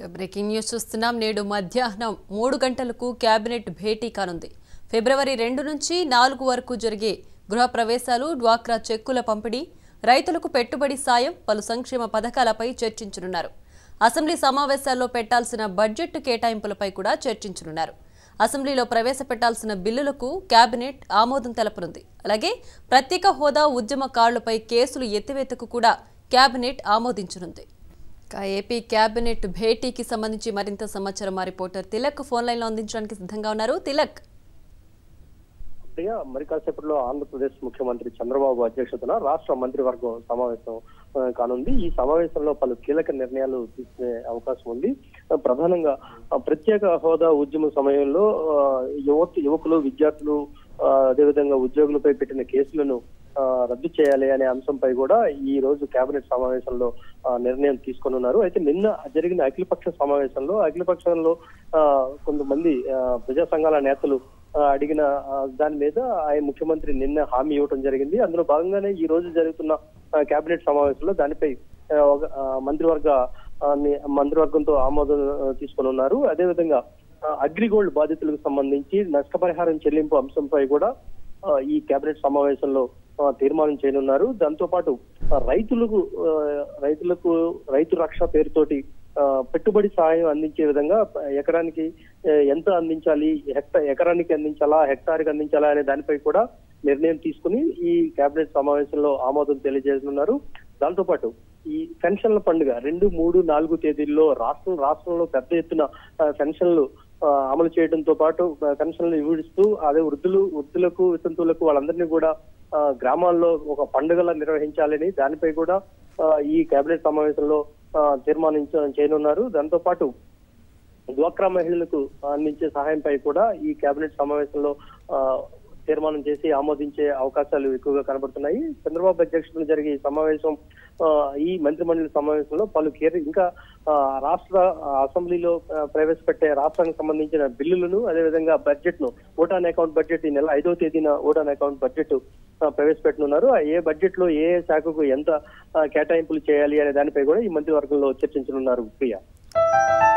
breaking news చూస్తున్నాం నేడు మధ్యాహ్నం మూడు గంటలకు కేబినెట్ భేటీ కానుంది ఫిబ్రవరి రెండు నుంచి నాలుగు వరకు జరిగే గృహ ప్రవేశాలు డ్వాక్రా చెక్కుల పంపిణీ రైతులకు పెట్టుబడి సాయం పలు సంక్షేమ పథకాలపై చర్చించనున్నారు అసెంబ్లీ సమావేశాల్లో పెట్టాల్సిన బడ్జెట్ కేటాయింపులపై కూడా చర్చించనున్నారు అసెంబ్లీలో ప్రవేశపెట్టాల్సిన బిల్లులకు కేబినెట్ ఆమోదం తెలపనుంది అలాగే ప్రత్యేక హోదా ఉద్యమకారులపై కేసులు ఎత్తివేతకు కూడా కేబినెట్ ఆమోదించనుంది ఇక ఏపీ కేబినెట్ భేటీకి సంబంధించి మరింత సమాచారం మా రిపోర్టర్ తిలక్ ఫోన్ లైన్ లో అందించడానికి సిద్ధంగా ఉన్నారు తిలక్ ప్రియ మరి కాసేపట్లో ఆంధ్రప్రదేశ్ ముఖ్యమంత్రి చంద్రబాబు అధ్యక్షతన రాష్ట్ర మంత్రివర్గం సమావేశం ఆ, కానుంది ఈ సమావేశంలో పలు కీలక నిర్ణయాలు తీసుకునే అవకాశం ఉంది ఆ, ప్రధానంగా ఆ, ప్రత్యేక హోదా ఉద్యమ సమయంలో ఆ, యువత యువకులు విద్యార్థులు ఆ, అదేవిధంగా ఉద్యోగులపై పెట్టిన కేసులను ఆ, రద్దు చేయాలి అనే అంశంపై కూడా ఈ రోజు కేబినెట్ సమావేశంలో ఆ, నిర్ణయం తీసుకొనున్నారు అయితే నిన్న జరిగిన అఖిలపక్ష సమావేశంలో అఖిలపక్షంలో ఆ, కొంతమంది ఆ, ప్రజా సంఘాల నేతలు ఆ, అడిగిన ఆ, దాని మీద ఆయన ముఖ్యమంత్రి నిన్న హామీ ఇవ్వడం జరిగింది అందులో భాగంగానే ఈ రోజు జరుగుతున్న ఆ, కేబినెట్ సమావేశంలో దానిపై ఆ, ఒక ఆ, మంత్రివర్గ ఆ, ని- మంత్రివర్గంతో ఆమోదం ఆ, తీసుకొని ఉన్నారు అదేవిధంగా ఆ, అగ్రిగోల్డ్ బాధితులకు సంబంధించి నష్టపరిహారం చెల్లింపు అంశంపై కూడా ఆ, ఈ కేబినెట్ సమావేశంలో ఆ, తీర్మానం చేయనున్నారు దాంతో పాటు ఆ, రైతులకు ఆ, రైతులకు రైతు రక్ష పేరుతోటి ఆ, పెట్టుబడి సహాయం అందించే విధంగా ఎకరానికి ఆ, ఎంత అందించాలి హెక్ట ఎకరానికి అందించాలా హెక్టార్కి అందించాలా అనే దానిపై కూడా నిర్ణయం తీసుకుని ఈ కేబినెట్ సమావేశంలో ఆమోదం తెలియజేస్తున్నారు దాంతో పాటు ఈ పెన్షన్ల పండుగ రెండు మూడు నాలుగు తేదీల్లో రాష్ట్రం రాష్ట్రంలో పెద్ద ఎత్తున ఆ, పెన్షన్లు ఆ, అమలు చేయడంతో పాటు ఆ, పెన్షన్లు వివరిస్తూ అదే వృద్ధులు వృద్ధులకు వితంతువులకు వాళ్ళందరినీ కూడా ఆ, గ్రామాల్లో ఒక పండుగలా నిర్వహించాలని దానిపై కూడా ఆ, ఈ కేబినెట్ సమావేశంలో ఆ, తీర్మానించ చేయనున్నారు దాంతో పాటు డ్వాక్రా మహిళలకు అందించే సహాయంపై కూడా ఈ కేబినెట్ సమావేశంలో ఆ, తీర్మానం చేసి ఆమోదించే అవకాశాలు ఎక్కువగా కనబడుతున్నాయి చంద్రబాబు అధ్యక్షతన జరిగే ఈ సమావేశం ఆ, ఈ మంత్రిమండలి సమావేశంలో పలు కీర ఇంకా ఆ, రాష్ట్ర ఆ, అసెంబ్లీలో ఆ, ప్రవేశపెట్టే రాష్ట్రానికి సంబంధించిన బిల్లులను అదేవిధంగా బడ్జెట్ ను ఓటాన్ అకౌంట్ బడ్జెట్ ఈ నెల ఐదో తేదీన ఓటాన్ అకౌంట్ బడ్జెట్ ఆ, ప్రవేశపెట్టనున్నారు ఆ ఏ బడ్జెట్ లో ఏ ఏ శాఖకు ఎంత ఆ, కేటాయింపులు చేయాలి అనే దానిపై కూడా ఈ మంత్రివర్గంలో చర్చించనున్నారు ప్రియా